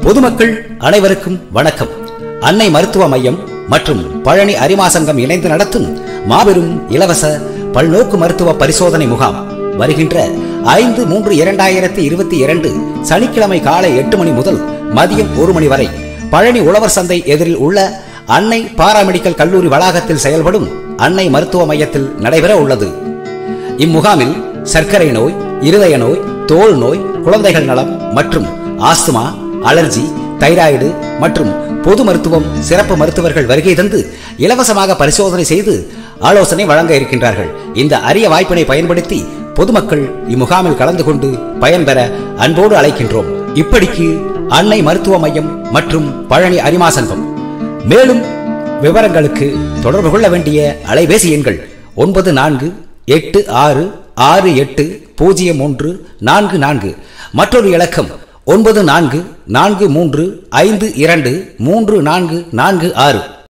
பொதுமக்கள் அனைவருக்கும் வணக்கம் அன்னை மருத்துவ மையம் மற்றும் பழனி அரிமாசங்கம் இணைந்து நடத்தும் மாபெரும் இலவச பல்நோக்கு மருத்துவ பரிசோதனை முகாம் வருகின்ற ஐந்து மூன்று இரண்டாயிரத்தி இருபத்தி இரண்டு சனிக்கிழமை காலை எட்டு மணி முதல் மதியம் ஒரு மணி வரை பழனி உழவர் சந்தை எதிரில் உள்ள அன்னை பாராமெடிக்கல் கல்லூரி வளாகத்தில் செயல்படும் அன்னை மருத்துவ மையத்தில் நடைபெற உள்ளது இம்முகாமில் சர்க்கரை நோய் இருதய நோய் தோல் நோய் குழந்தைகள் நலம் மற்றும் ஆஸ்துமா அலர்ஜி தைராய்டு மற்றும் பொது மருத்துவம் சிறப்பு மருத்துவர்கள் வருகை தந்து இலவசமாக பரிசோதனை செய்து ஆலோசனை வழங்க இருக்கின்றார்கள் இந்த அரிய வாய்ப்பினை பயன்படுத்தி பொதுமக்கள் இம்முகாமில் கலந்து கொண்டு பயன்பெற அன்போடு அழைக்கின்றோம் இப்படிக்கு அன்னை மருத்துவ மையம் மற்றும் பழனி அரிமா சங்கம் மேலும் விவரங்களுக்கு தொடர்பு கொள்ள வேண்டிய அலைபேசி எண்கள் ஒன்பது நான்கு எட்டு ஆறு ஆறு எட்டு பூஜ்ஜியம் ஒன்று நான்கு நான்கு மற்றொரு இலக்கம் ஒன்பது நான்கு நான்கு மூன்று ஐந்து இரண்டு மூன்று நான்கு நான்கு ஆறு